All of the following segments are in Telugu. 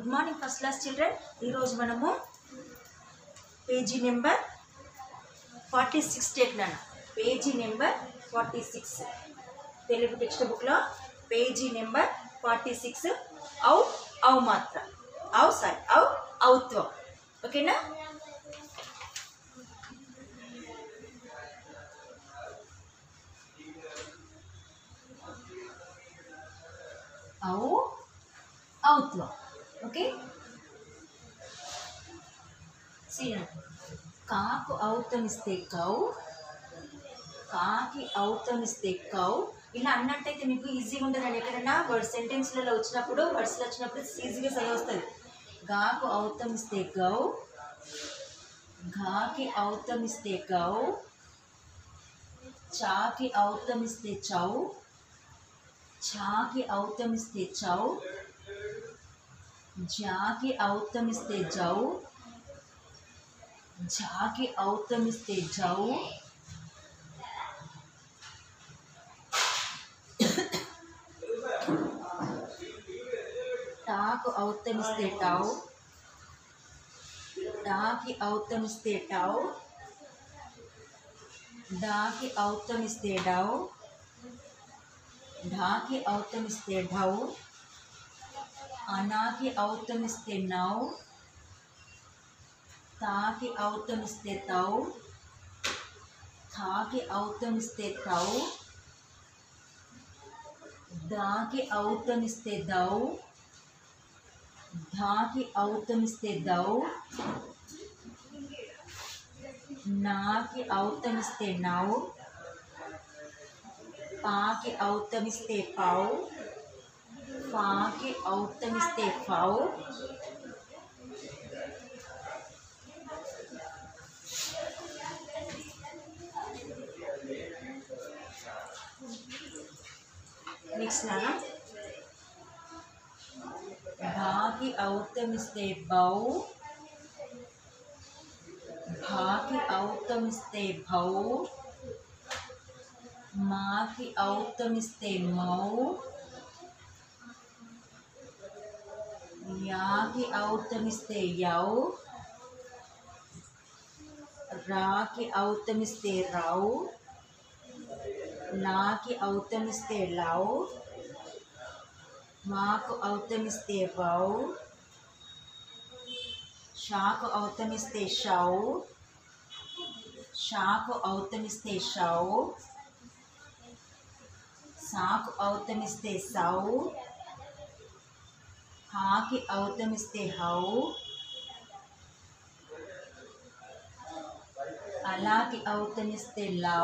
Good morning first class children ఈరోజు మనము page number forty six take నాన్న page number forty six Telugu text బుక్లో పేజీ నెంబర్ ఫార్టీ సిక్స్ ఔ ఔ మాత్ర ఔ సారీ ఔ ఔత్వం ఓకేనా ఔ ఔత్వం ఓకే సీనా కాకు ఔతమిస్తే కౌ కాకి ఔతమిస్తే కౌ ఇలా అన్నట్టయితే మీకు ఈజీగా ఉంటుందండి ఎక్కడైనా వర్డ్ సెంటెన్స్లలో వచ్చినప్పుడు వర్డ్స్లో వచ్చినప్పుడు ఈజీగా సరి వస్తుంది గాకు ఔతమిస్తే గౌ ఘాకి ఔతమిస్తే గౌ చాకి ఔతమిస్తే చౌ ఛాకి ఔతమిస్తే చౌ జాకి ఔతమిస్తే జౌ జాకి ఔతమిస్తే జౌ టాకు ఔతమిస్తే టౌ డాకి ఔతమిస్తే టౌ డాకి ఔతమిస్తే డౌ ఢాకి ఔతమిస్తే ఢౌ అనాకి ఔతమిస్తే నౌ తాకి ఔతమిస్తే తౌ థాకి ఔతమిస్తే తౌ దాకి ఔతమిస్తే దౌ ధాకి ఔతమిస్తే దౌ నాకి ఔతమిస్తే నౌ పాకి ఔతమిస్తే పౌ ఫాకి ఔతమిస్తే ఫౌ నెక్స్ట్ నాన్న భాకి ఔతమిస్తే బౌ భాకి ఔతమిస్తే భౌ మాకి ఔతమిస్తే మౌ యాకి ఔతమిస్తే యౌ రాకి ఔతమిస్తే రౌ నాకి ఔతమిస్తే లౌ మాకు ఔతమిస్తే వౌ షాకు ఔతమిస్తే షౌ షాకు ఔతమిస్తే షౌ సాకు ఔతమిస్తే సౌ హాకి ఔతమిస్తే హౌ అలాకి ఔతమిస్తే లౌ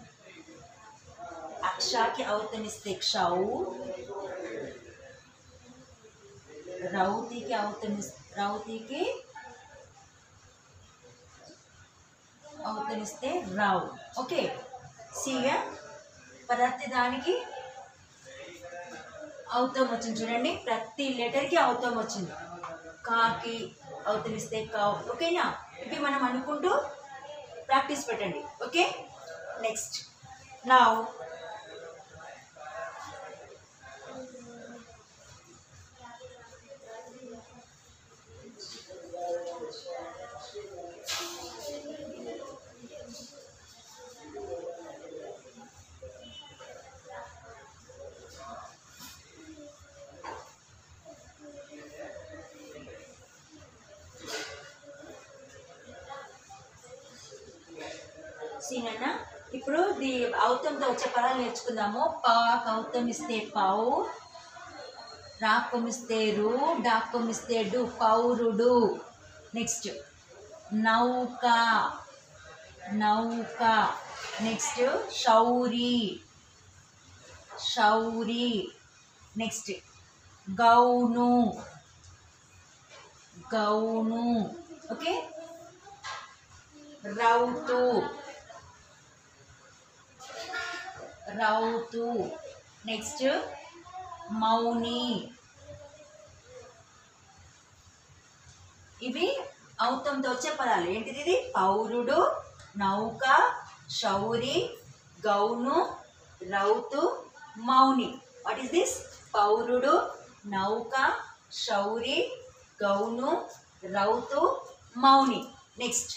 అక్షాకి ఔతమిస్తే క్షౌ రౌతికి ఔతమిస్ రౌతికి ఔతమిస్తే రౌ ఓకే సిగా ప్రతి దానికి అవుతాం వచ్చింది చూడండి ప్రతి లెటర్కి అవుతాం వచ్చింది కాకి అవుతమిస్తే కావ్ ఓకేనా ఇవి మనం అనుకుంటూ ప్రాక్టీస్ పెట్టండి ఓకే నెక్స్ట్ నా సీనన్న ఇప్పుడు ది ఔతంతో వచ్చే పదాలు నేర్చుకుందాము పా కౌతం ఇస్తే పావు రాకమిస్తే రు డాకమిస్తే డు పౌరుడు నెక్స్ట్ నౌక నౌక నెక్స్ట్ షౌరి షౌరి నెక్స్ట్ గౌను గౌను ఓకే రౌతు రౌతు నెక్స్ట్ మౌని ఇవి ఔతంతో వచ్చే పదాలు ఏంటిది ఇది పౌరుడు నౌక శౌరి గౌను రౌతు మౌని వాట్ ఈస్ దిస్ పౌరుడు నౌక శౌరి గౌను రౌతు మౌని నెక్స్ట్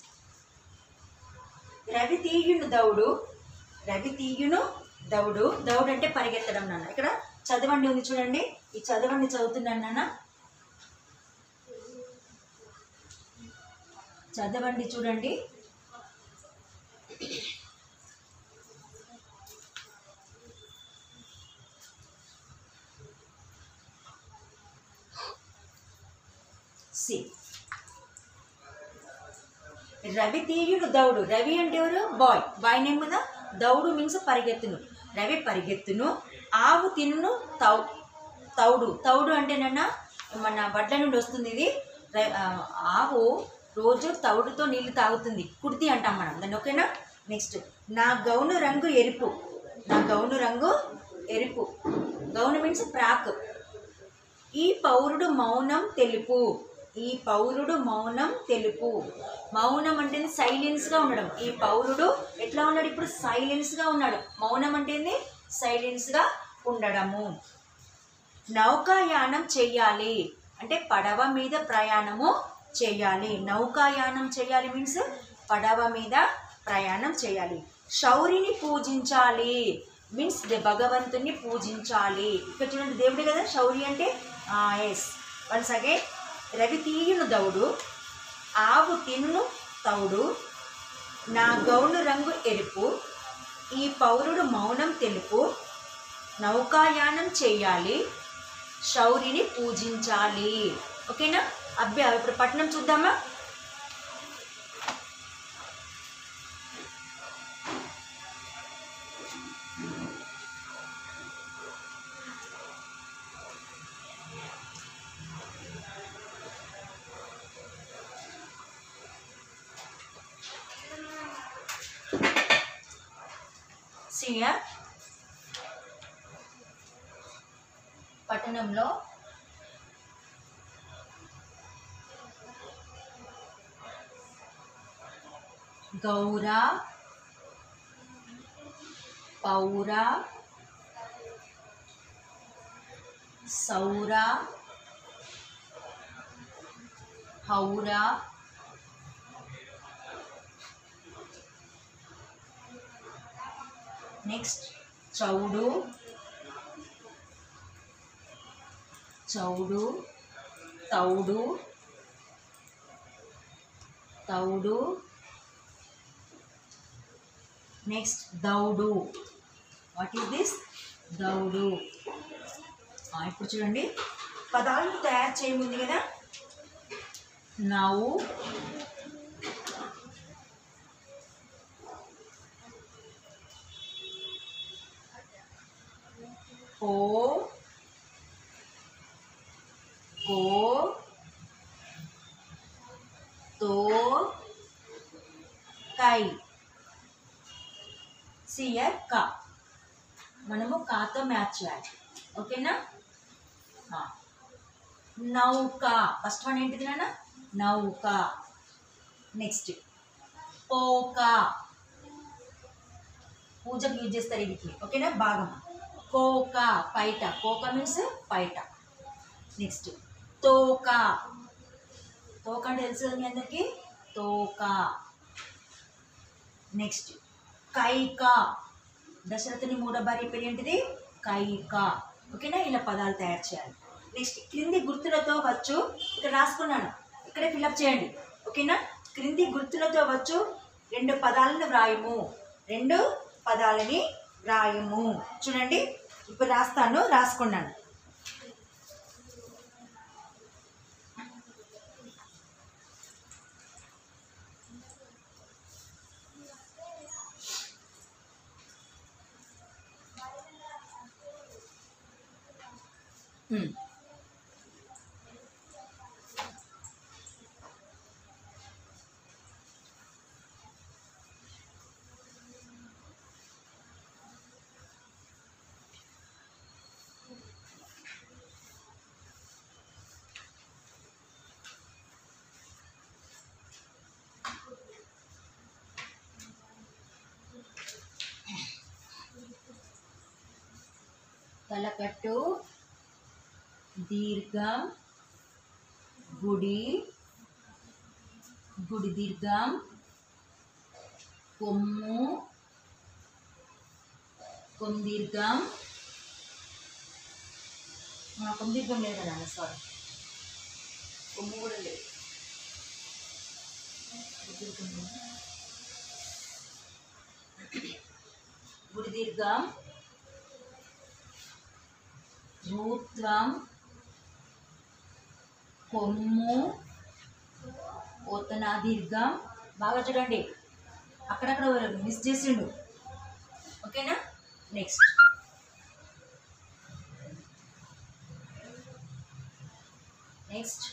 రవి తీయును దౌడు రవి తీయును దౌడు దౌడు అంటే పరిగెత్తడం నాన్న ఇక్కడ చదవండి ఉంది చూడండి ఈ చదవండి చదువుతున్నాను నాన్న చదవండి చూడండి సి రవి తీయుడు దౌడు రవి అంటే ఎవరు బాయ్ బాయ్ నేమ్ కదా దౌడు మీన్స్ పరిగెత్తును రవి పరిగెత్తును ఆవు తినును తౌ తౌడు తౌడు అంటే నన్న మన వడ్ల నుండి వస్తుంది ఇది ర- ఆ, ఆవు రోజు తౌడుతో నీళ్లు తాగుతుంది కుర్తి అంటాం మనం దాన్ని ఓకేనా నెక్స్ట్ నా గౌను రంగు ఎరుపు నా గౌను రంగు ఎరుపు గౌను మీన్స్ ప్రాక్ ఈ పౌరుడు మౌనం తెలుపు ఈ పౌరుడు మౌనం తెలుపు మౌనం అంటే సైలెన్స్గా ఉండడం ఈ పౌరుడు ఎట్లా ఉన్నాడు ఇప్పుడు సైలెన్స్గా ఉన్నాడు మౌనం అంటే సైలెన్స్గా ఉండడము నౌకాయానం చెయ్యాలి అంటే పడవ మీద ప్రయాణము చేయాలి నౌకాయానం చేయాలి మీన్స్ పడవ మీద ప్రయాణం చేయాలి శౌరిని పూజించాలి మీన్స్ భగవంతుని పూజించాలి ఇక్కడ చూడండి దేవుడు కదా శౌరి అంటే ఎస్ వన్స్ అగైన్ రవి తీయును దౌడు ఆవు తినును తౌడు నా గౌను రంగు ఎరుపు ఈ పౌరుడు మౌనం తెలుపు నౌకాయానం చేయాలి శౌరిని పూజించాలి ఓకేనా అభ్యా ఇప్పుడు పట్నం చూద్దామా సియా పట్టణంలో గౌర పౌర సౌర హౌర నెక్స్ట్ చౌడు చౌడు తౌడు తౌడు నెక్స్ట్ దౌడు వాట్ ఈస్ దిస్ దౌడు ఆ, ఇప్పుడు చూడండి పదాలను తయారు చేయముంది కదా నౌ పో గో తో కై సియర్ కా మనము కాతో మ్యాచ్ చేయాలి ఓకేనా ఆ. నౌక ఫస్ట్ వన్ ఏంటిది నాన్న నౌక నెక్స్ట్ పోక పూజకు యూజ్ చేస్తారు వీటిని ఓకేనా భాగం కోక పైట కోక మీన్స్ పైట నెక్స్ట్ తోక తోక అంటే తెలుసు కదా మీ అందరికి తోక నెక్స్ట్ కైక దశరథుని మూడో భార్య పేరు ఏంటిది కైక ఓకేనా ఇలా పదాలు తయారు చేయాలి నెక్స్ట్ క్రింది గుర్తులతో వచ్చు ఇక్కడ రాసుకున్నాను ఇక్కడే ఫిల్అప్ చేయండి ఓకేనా క్రింది గుర్తులతో వచ్చు రెండు పదాలను వ్రాయము రెండు పదాలని వ్రాయము చూడండి ఇప్పుడు రాస్తాను రాసుకున్నాను హ్మ్. తలకట్టు దీర్ఘం గుడి గుడి దీర్ఘం కొమ్ము కొమ్ దీర్ఘం ఆ, కొమ్ దీర్ఘం లేదు కదా నాన్న సారీ కొమ్ము కూడా లేదు గుడి దీర్ఘం లేదు. గుడి దీర్ఘం రూత్వం కొమ్ము ఓతనా దీర్ఘం బాగా చూడండి అక్కడక్కడ మిస్ చేసిండు ఓకేనా నెక్స్ట్ నెక్స్ట్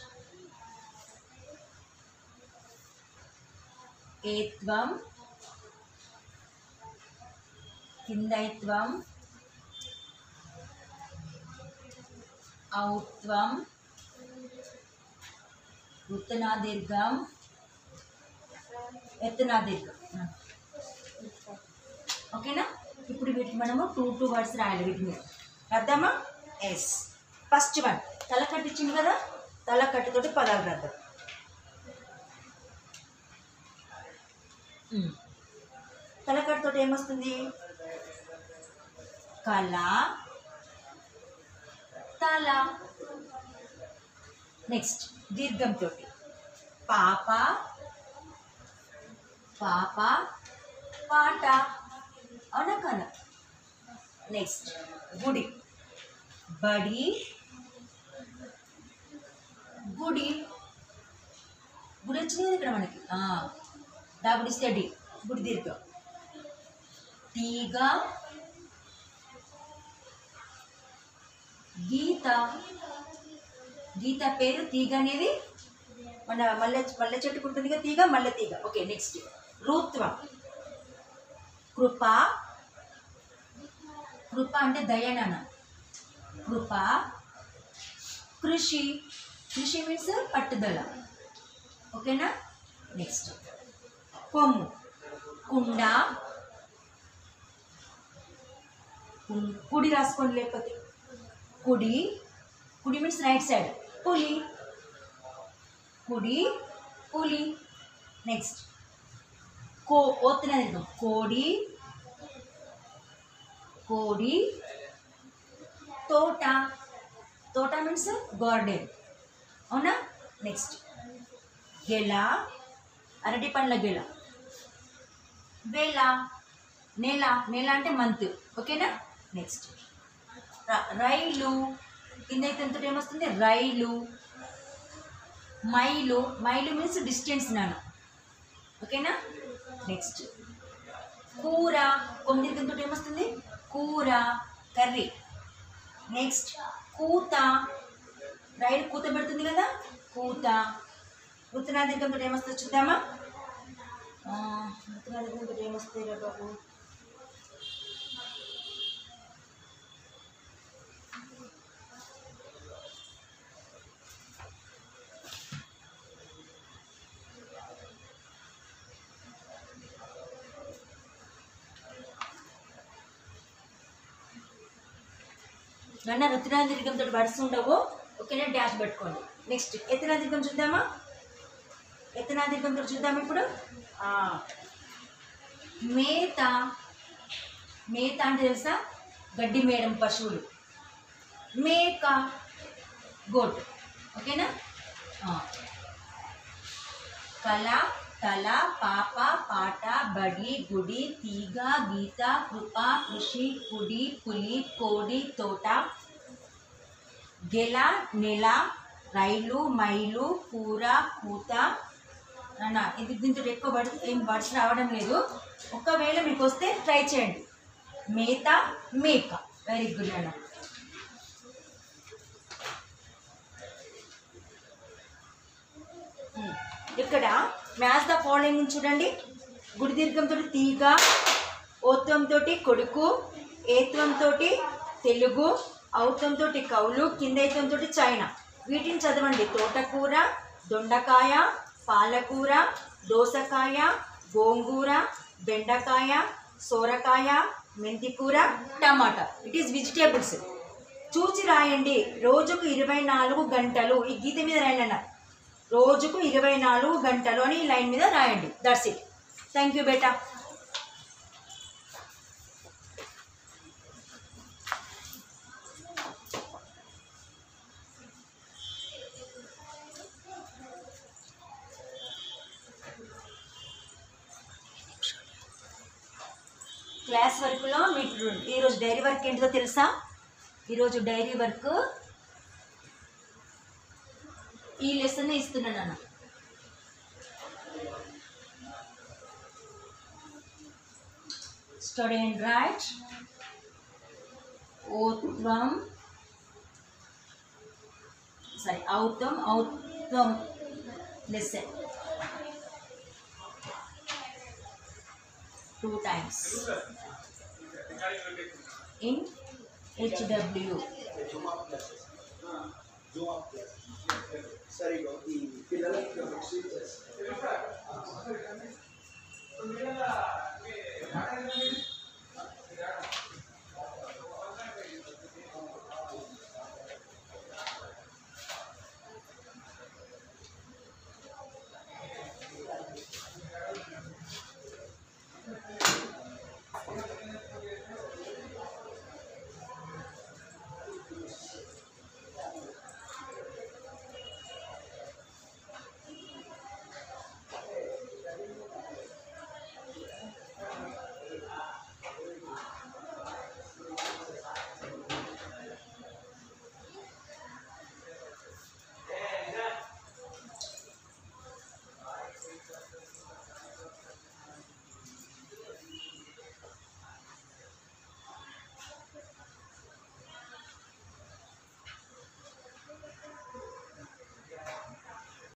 ఏత్వం కిందైత్వం ఔత్వం ఉత్తనా దీర్ఘం ఎత్తనా దీర్ఘం ఓకేనా ఇప్పుడు వీటికి మనము టూ టూ వర్డ్స్ రాయాలి వీటి మీద రాద్దామా ఎస్ ఫస్ట్ వన్ తల కట్టించింది కదా తల కట్టుతోటి పదాలు రాద్దాం ఉమ్. తల కట్టుతోటి ఏమొస్తుంది కళ తల నెక్స్ట్ దీర్ఘంతో పాప పాప పాట అవునా కదా నెక్స్ట్ గుడి బడి గుడి గుడి వచ్చింది కదా ఇక్కడ మనకి డబుడిస్తే డి గుడి దీర్ఘం తీగ గీత గీత పేరు తీగ అనేది మన మల్లె మల్లె చెట్టుకు ఉంటుంది కదా తీగ మల్లె తీగ ఓకే నెక్స్ట్ రూత్వం కృప కృప అంటే దయనాన కృప కృషి కృషి మీన్స్ పట్టుదల ఓకేనా నెక్స్ట్ కొమ్ము కుండ కుం- కుడి రాసుకోండి లేకపోతే కుడి కుడి మీన్స్ రైట్ సైడ్ పులి కుడి పులి నెక్స్ట్ కో ఓతున దీర్ఘం కోడి కోడి తోట తోట మీన్స్ గార్డెన్ అవునా నెక్స్ట్ గెల అరటి పండ్ల గెల వేల నెల నెల అంటే మంత్ ఓకేనా నెక్స్ట్ ర- రైలు కింద అయితే ఎంత ఏమొస్తుంది రైలు మైలు మైలు మీన్స్ డిస్టెన్స్ నాన్న ఓకేనా నెక్స్ట్ కూర కొమ్మిది కింద ఏమొస్తుంది కూర కర్రీ నెక్స్ట్ కూత రైలు కూత పెడుతుంది కదా కూత ఉత్తనా దీర్ఘంతో ఏమొస్తుంది చూద్దామా ఆ, ఉత్తనా దీర్ఘంతో ఏమొస్తుంది రా బాబు గన్న రుతునా దీర్ఘంతో వర్డ్స్ ఉండవు ఓకేనా డాష్ పెట్టుకోండి నెక్స్ట్ ఎత్తనా దీర్ఘం చూద్దామా ఎత్తనా దీర్ఘంతో చూద్దాం ఇప్పుడు ఆ, మేత మేత అంటే తెలుసా గడ్డి మేయడం పశువులు మేక గోట్ ఓకేనా ఆ. కళ తల పాప పాట బడి గుడి తీగ గీత కృప కృషి కుడి పులి కోడి తోట గెల నెల రైలు మైలు కూర కూత అన్న ఇది దీంతో ఎక్కువ వర్డ్స్ ఏం వర్డ్స్ రావడం లేదు ఒకవేళ మీకు వస్తే ట్రై చేయండి మేత మేక వెరీ గుడ్ అన్న ఉమ్. ఇక్కడ మ్యాథ్స్ ద ఫాలోయింగ్ చూడండి గుడి దీర్ఘంతో తీగ ఓత్వంతో కొడుకు ఏత్వంతో తెలుగు ఔత్వంతో కౌలు కిందైత్వంతో చైనా వీటిని చదవండి తోటకూర దొండకాయ పాలకూర దోసకాయ గోంగూర బెండకాయ సోరకాయ మెంతికూర టమాటా ఇట్ ఈస్ వెజిటేబుల్స్ చూసి రాయండి రోజుకు ఇరవై నాలుగు గంటలు ఈ గీత మీద రాయండి అన్న రోజుకు ఇరవై నాలుగు గంటలు అని ఈ లైన్ మీద రాయండి దట్స్ ఇట్ థ్యాంక్ యూ బేటా క్లాస్ వర్క్లో మీకు ఈరోజు డైరీ వర్క్ ఏంటిదో తెలుసా ఈరోజు డైరీ వర్క్ ఈ లెసన్ ఇస్తున్నాను అన్న స్టడీ అండ్ రైట్ ఓత్వం సారీ ఔత్వం ఔత్వం lesson two times in HW సరిగా ఈ పిల్లలకి ఒక స్వీట్ చేస్తారు.